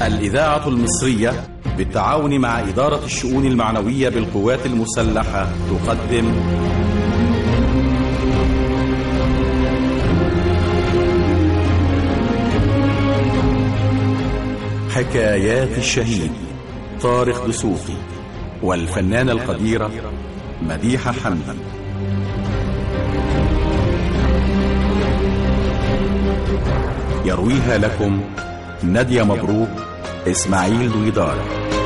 الإذاعة المصرية بالتعاون مع إدارة الشؤون المعنوية بالقوات المسلحة تقدم حكايات الشهيد طارق دسوقي والفنانة القديرة مديحة حمدي يرويها لكم نادية مبروك إسماعيل دويدار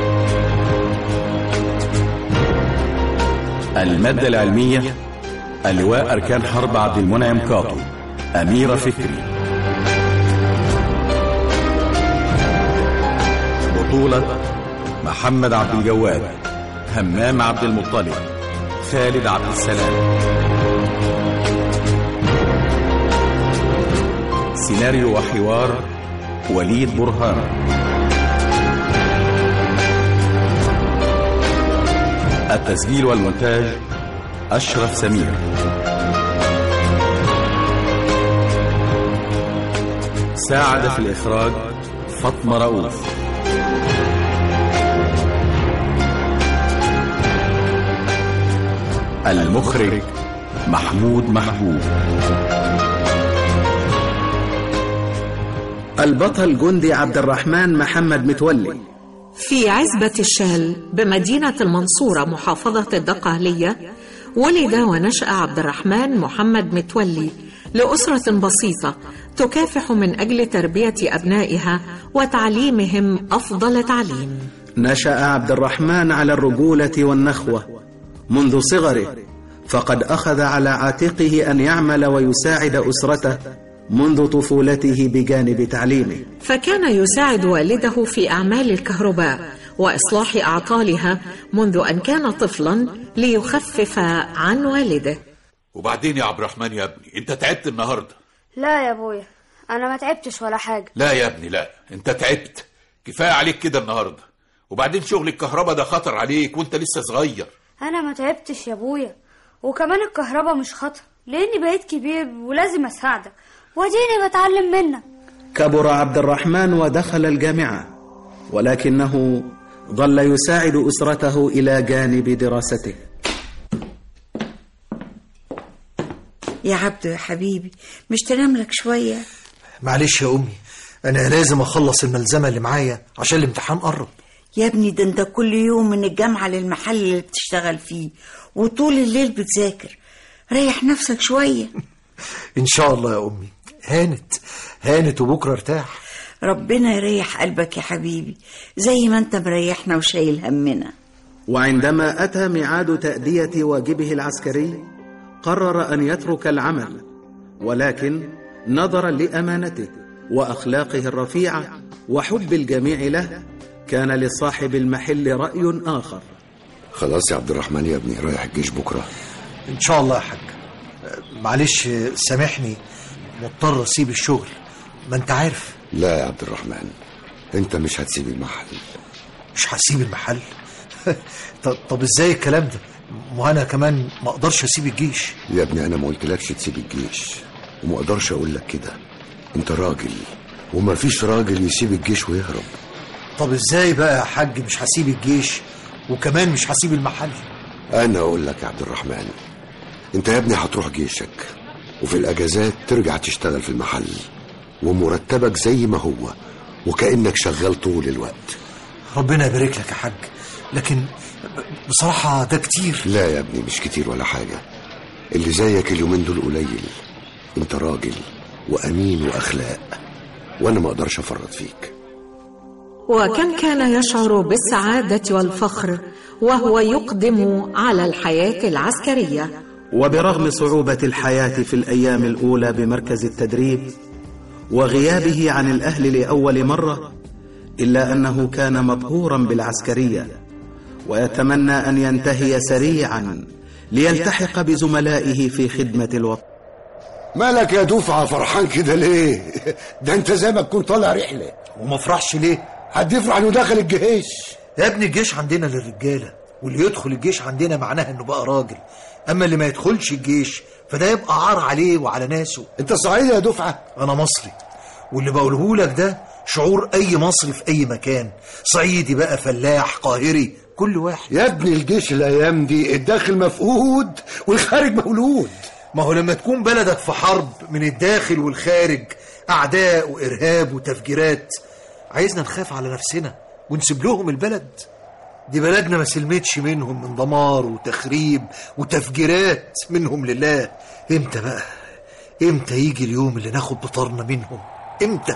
المادة العلمية اللواء أركان حرب عبد المنعم كاطو أميرة فكري بطولة محمد عبد الجواد همام عبد المطلب خالد عبد السلام سيناريو وحوار وليد برهان التسجيل والمونتاج أشرف سمير ساعد في الإخراج فاطمة رؤوف المخرج محمود محبوب البطل جندي عبد الرحمن محمد متولي في عزبة الشال بمدينة المنصورة محافظة الدقهلية ولد ونشأ عبد الرحمن محمد متولي لأسرة بسيطة تكافح من أجل تربية أبنائها وتعليمهم أفضل تعليم نشأ عبد الرحمن على الرجولة والنخوة منذ صغره فقد أخذ على عاتقه أن يعمل ويساعد أسرته منذ طفولته بجانب تعليمه فكان يساعد والده في أعمال الكهرباء وإصلاح أعطالها منذ أن كان طفلا ليخفف عن والده وبعدين يا عبد الرحمن يا ابني انت تعبت النهارده لا يا ابويا انا ما تعبتش ولا حاجه لا يا ابني لا انت تعبت كفايه عليك كده النهارده وبعدين شغل الكهرباء ده خطر عليك وانت لسه صغير انا ما تعبتش يا ابويا وكمان الكهرباء مش خطر لاني بقيت كبير ولازم اساعدك واديني بتعلم منك كبر عبد الرحمن ودخل الجامعة ولكنه ظل يساعد أسرته إلى جانب دراسته يا عبدو يا حبيبي مش تنام لك شوية معلش يا أمي أنا لازم أخلص الملزمة اللي معايا عشان الامتحان قرب يا ابني ده انت كل يوم من الجامعة للمحل اللي بتشتغل فيه وطول الليل بتذاكر ريح نفسك شوية إن شاء الله يا أمي هانت هانت وبكرة ارتاح ربنا يريح قلبك يا حبيبي زي ما انت مريحنا وشايل همنا وعندما أتى ميعاد تأدية واجبه العسكري قرر أن يترك العمل ولكن نظرا لأمانته وأخلاقه الرفيعة وحب الجميع له كان لصاحب المحل رأي آخر خلاص يا عبد الرحمن يا ابني رايح الجيش بكرة إن شاء الله يا حاج معلش سامحني مضطر أسيب الشغل ما أنت عارف لا يا عبد الرحمن انت مش هتسيب المحل مش هسيب المحل طب, طب ازاي الكلام ده ما انا كمان ما اقدرش اسيب الجيش يا ابني انا ما قلتلكش تسيب الجيش وما اقدرش اقول لك كده انت راجل وما فيش راجل يسيب الجيش ويهرب طب ازاي بقى يا حاج مش هسيب الجيش وكمان مش هسيب المحل انا اقول لك يا عبد الرحمن انت يا ابني هتروح جيشك وفي الاجازات ترجع تشتغل في المحل ومرتبك زي ما هو وكانك شغال طول الوقت ربنا يبارك لك يا حاج لكن بصراحة ده كتير لا يا ابني مش كتير ولا حاجة اللي زيك اليومين دول قليل انت راجل وامين واخلاق وانا ما اقدرش افرط فيك وكم كان يشعر بالسعادة والفخر وهو يقدم على الحياة العسكرية وبرغم صعوبة الحياة في الأيام الأولى بمركز التدريب وغيابه عن الأهل لأول مرة إلا أنه كان مبهورا بالعسكرية ويتمنى أن ينتهي سريعا ليلتحق بزملائه في خدمة الوطن مالك يا دفعة فرحان كده ليه ده انت زي ما تكون طالع رحلة وما افرحش ليه حد يفرح انه داخل الجيش يا ابني الجيش عندنا للرجالة واللي يدخل الجيش عندنا معناها انه بقى راجل اما اللي ما يدخلش الجيش فده يبقى عار عليه وعلى ناسه انت صعيدي يا دفعة انا مصري واللي بقوله لك ده شعور اي مصري في اي مكان صعيدي بقى فلاح قاهري كل واحد يا ابني الجيش الايام دي الداخل مفقود والخارج مولود ما هو لما تكون بلدك في حرب من الداخل والخارج اعداء وارهاب وتفجيرات عايزنا نخاف على نفسنا ونسيب لهم البلد دي بلدنا ما سلمتش منهم من دمار وتخريب وتفجيرات منهم لله امتى بقى امتى يجي اليوم اللي ناخد بطارنا منهم امتى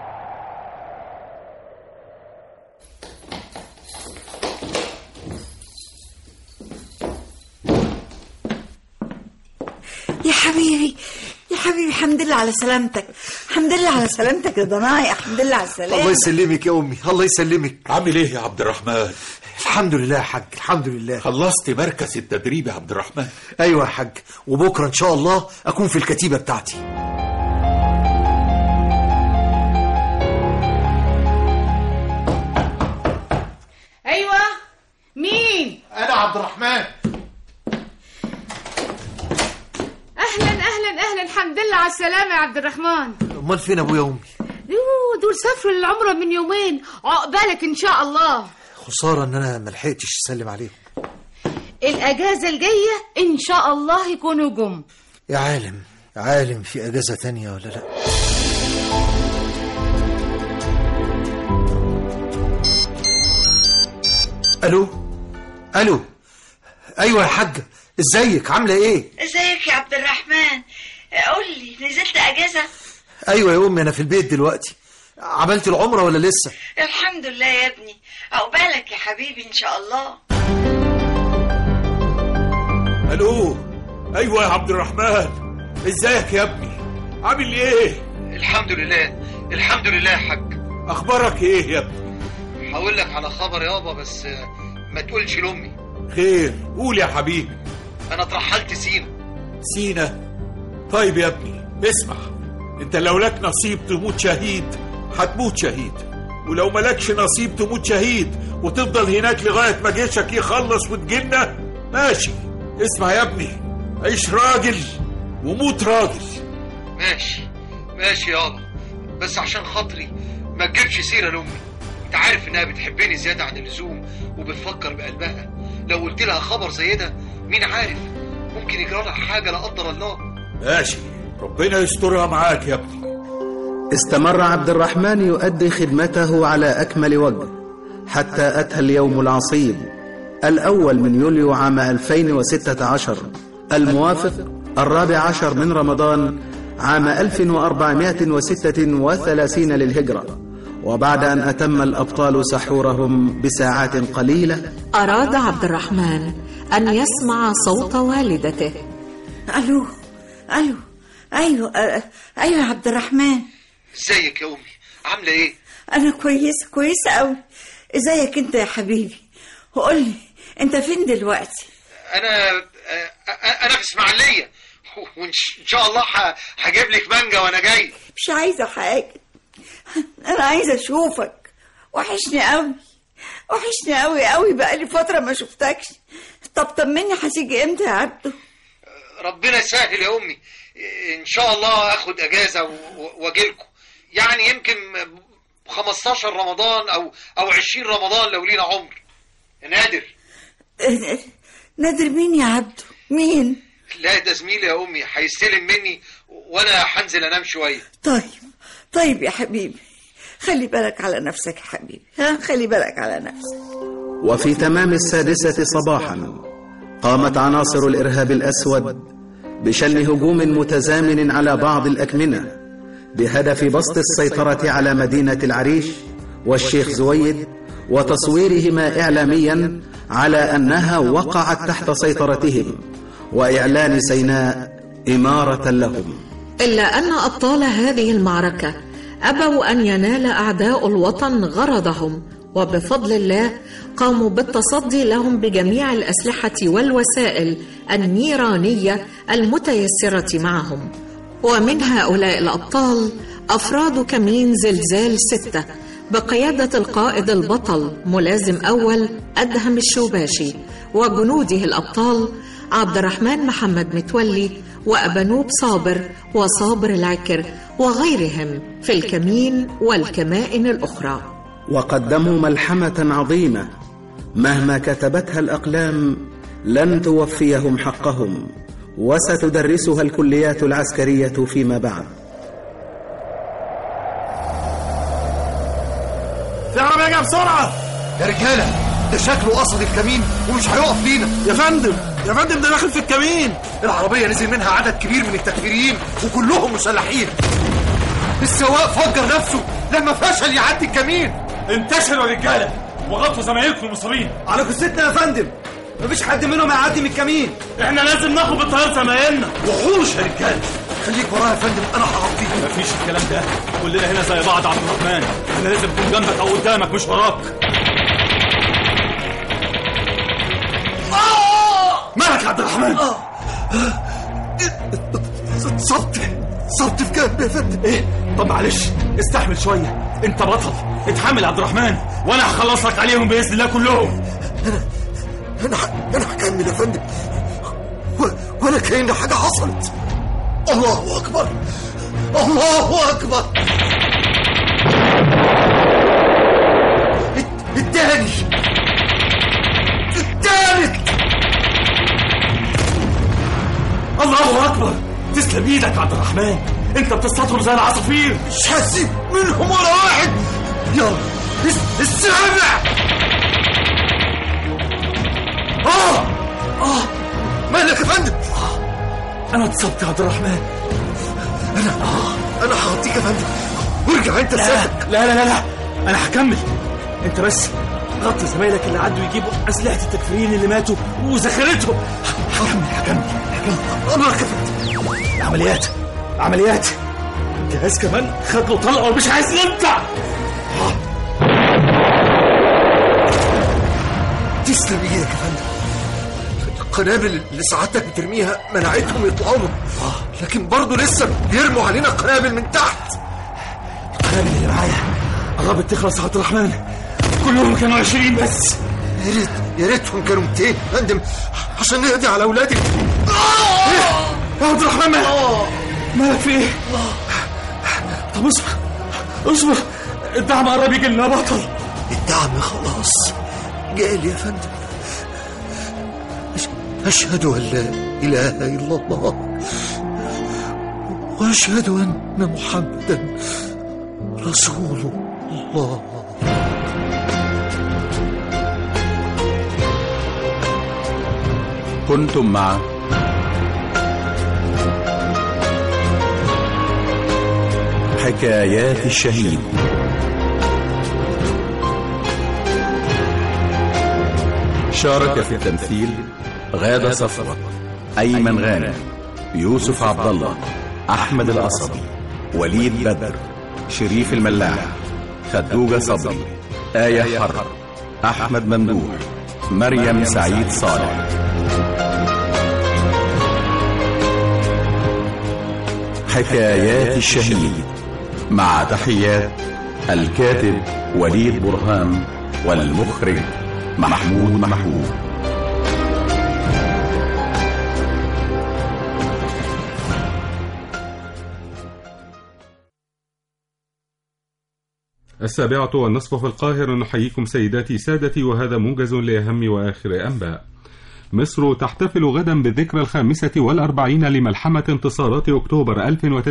يا حبيبي يا حبيبي الحمد لله على سلامتك الحمد لله على سلامتك يا ضنايا الحمد لله على الله السلامة يسلمك يا امي الله يسلمك عامل ايه يا عبد الرحمن الحمد لله يا حاج الحمد لله خلصت مركز التدريب يا عبد الرحمن ايوه يا حاج وبكره ان شاء الله اكون في الكتيبه بتاعتي ايوه مين انا عبد الرحمن اهلا اهلا اهلا الحمد لله على السلامه يا عبد الرحمن امال فين ابويا وامي يوه دول سافروا للعمره من يومين عقبالك ان شاء الله خساره ان انا ما لحقتش اسلم عليهم الاجازه الجايه ان شاء الله يكونوا جم يا عالم يا عالم في اجازه تانية ولا لا الو الو ايوه يا حاجه ازيك عامله ايه ازيك يا عبد الرحمن قول لي نزلت اجازة ايوه يا امي انا في البيت دلوقتي عملت العمره ولا لسه الحمد لله يا ابني عقبالك يا حبيبي ان شاء الله الو ايوه يا عبد الرحمن ازيك يا ابني عامل ايه الحمد لله الحمد لله يا حاج اخبارك ايه يا ابني هقول لك على خبر يابا بس ما تقولش لامي خير قول يا حبيبي انا اترحلت سينا سينا طيب يا ابني اسمع انت لو لك نصيب تموت شهيد هتموت شهيد ولو ملكش نصيب تموت شهيد وتفضل هناك لغاية ما جيشك يخلص وتجينا ماشي اسمع يا ابني عيش راجل وموت راجل ماشي ماشي يابا بس عشان خاطري ما تجيبش سيره لامي انت عارف انها بتحبني زياده عن اللزوم وبتفكر بقلبها لو قلت لها خبر زي ده مين عارف ممكن يجرى لها حاجه لا قدر الله ماشي ربنا يسترها معاك يا ابني استمر عبد الرحمن يؤدي خدمته على أكمل وجه حتى أتى اليوم العصيب الأول من يوليو عام 2016 الموافق الرابع عشر من رمضان عام 1436 للهجرة وبعد أن أتم الأبطال سحورهم بساعات قليلة أراد عبد الرحمن أن يسمع صوت والدته الو الو ايوه أ- ايوه يا عبد الرحمن ازيك يا امي عامله ايه انا كويسه كويسه قوي ازيك انت يا حبيبي وقول لي انت فين دلوقتي انا انا في اسماعيليه وان شاء الله هجيب لك مانجا وانا جاي مش عايزه حاجه انا عايزه اشوفك وحشني قوي وحشني قوي قوي بقالي فتره ما شفتكش طب طمني هتيجي امتى يا عبده ربنا يسهل يا امي ان شاء الله اخد اجازه واجي لكم يعني يمكن 15 رمضان او او 20 رمضان لو لينا عمر نادر نادر مين يا عبده مين لا ده زميلي يا امي هيستلم مني وانا هنزل انام شويه طيب طيب يا حبيبي خلي بالك على نفسك يا حبيبي ها خلي بالك على نفسك وفي تمام السادسة صباحا قامت عناصر الإرهاب الأسود بشن هجوم متزامن على بعض الأكمنة بهدف بسط السيطرة على مدينة العريش والشيخ زويد وتصويرهما إعلاميا على أنها وقعت تحت سيطرتهم وإعلان سيناء إمارة لهم إلا أن أبطال هذه المعركة أبوا أن ينال أعداء الوطن غرضهم وبفضل الله قاموا بالتصدي لهم بجميع الأسلحة والوسائل النيرانية المتيسرة معهم ومن هؤلاء الأبطال أفراد كمين زلزال ستة بقيادة القائد البطل ملازم أول أدهم الشوباشي وجنوده الأبطال عبد الرحمن محمد متولي وأبنوب صابر وصابر العكر وغيرهم في الكمين والكمائن الأخرى وقدموا ملحمة عظيمة مهما كتبتها الأقلام لن توفيهم حقهم وستدرسها الكليات العسكرية فيما بعد في عربية بسرعة يا رجالة ده شكله قصد الكمين ومش هيقف لينا يا فندم يا فندم ده داخل في الكمين العربية نزل منها عدد كبير من التكفيريين وكلهم مسلحين السواق فجر نفسه لما فشل يعدي الكمين انتشروا يا رجالة وغطوا زمايلكم المصابين على قصتنا يا فندم مفيش حد منهم هيعدي من الكمين احنا لازم ناخد بالطيار زمايلنا وحوش يا رجالة خليك ورايا يا فندم انا هغطيك مفيش الكلام ده كلنا هنا زي بعض عبد الرحمن احنا لازم نكون جنبك او قدامك مش وراك مالك يا عبد الرحمن صبت صبت في جنبي يا فندم ايه طب معلش استحمل شويه انت بطل اتحمل يا عبد الرحمن وانا هخلص لك عليهم باذن الله كلهم انا انا هكمل يا فندم و... ولا كأن حاجة حصلت الله أكبر الله أكبر الت- التاني التالت الله اكبر تسلم ايدك يا عبد الرحمن انت بتصطادهم زي العصافير مش هسيب منهم ولا واحد يلا الس- السابع اه اه مالك يا فندم انا اتصبت يا عبد الرحمن انا انا هغطيك يا فندم وارجع انت لا لسانك لا لا لا, لا. انا هكمل انت بس غطي زمايلك اللي عدوا يجيبوا اسلحه التكفيريين اللي ماتوا وذخيرتهم هكمل هكمل هكمل انا يا فندم عمليات عمليات الجهاز كمان خد له طلقه ومش عايز ينفع تسلم ايدك يا فندم القنابل اللي سعادتك بترميها منعتهم يطلعوا لكن برضه لسه بيرموا علينا قنابل من تحت القنابل اللي معايا قربت تخلص يا عبد الرحمن كلهم كانوا 20 بس يا ريت يا ريتهم كانوا 200 يا فندم عشان نقضي على اولادي يا عبد الرحمن مالك مالك في ايه؟ طب اصبر اصبر الدعم قرب يجي لنا يا بطل الدعم خلاص جالي يا فندم أش- أشهد أن لا إله إلا الله وأشهد أن محمدا رسول الله كنتم مع حكايات الشهيد شارك في التمثيل غادة صفوة أيمن غانم يوسف عبد الله أحمد القصبي وليد بدر شريف الملاح خدوجة صبري آية حرب أحمد ممدوح مريم سعيد صالح حكايات الشهيد مع تحيات الكاتب وليد برهان والمخرج محمود محمود السابعة والنصف في القاهرة نحييكم سيداتي سادتي وهذا موجز لأهم وآخر أنباء مصر تحتفل غدا بالذكرى الخامسة والأربعين لملحمة انتصارات أكتوبر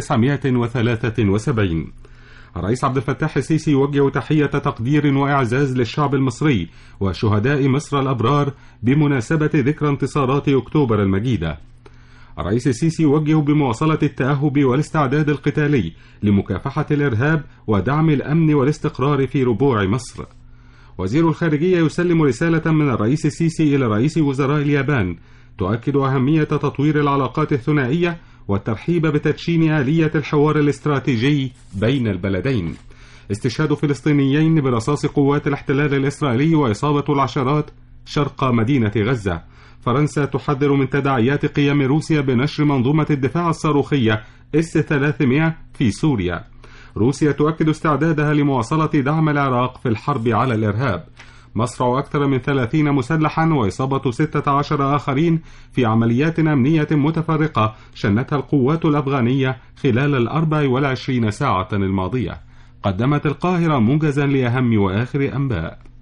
1973 الرئيس عبد الفتاح السيسي يوجه تحية تقدير وإعزاز للشعب المصري وشهداء مصر الأبرار بمناسبة ذكرى انتصارات أكتوبر المجيدة الرئيس السيسي يوجه بمواصلة التأهب والاستعداد القتالي لمكافحة الإرهاب ودعم الأمن والاستقرار في ربوع مصر. وزير الخارجية يسلم رسالة من الرئيس السيسي إلى رئيس وزراء اليابان تؤكد أهمية تطوير العلاقات الثنائية والترحيب بتدشين آلية الحوار الاستراتيجي بين البلدين. استشهاد فلسطينيين برصاص قوات الاحتلال الإسرائيلي وإصابة العشرات شرق مدينة غزة. فرنسا تحذر من تداعيات قيام روسيا بنشر منظومة الدفاع الصاروخية اس 300 في سوريا. روسيا تؤكد استعدادها لمواصلة دعم العراق في الحرب على الإرهاب. مصرع أكثر من 30 مسلحا وإصابة 16 آخرين في عمليات أمنية متفرقة شنتها القوات الأفغانية خلال الأربع والعشرين ساعة الماضية قدمت القاهرة موجزا لأهم وآخر أنباء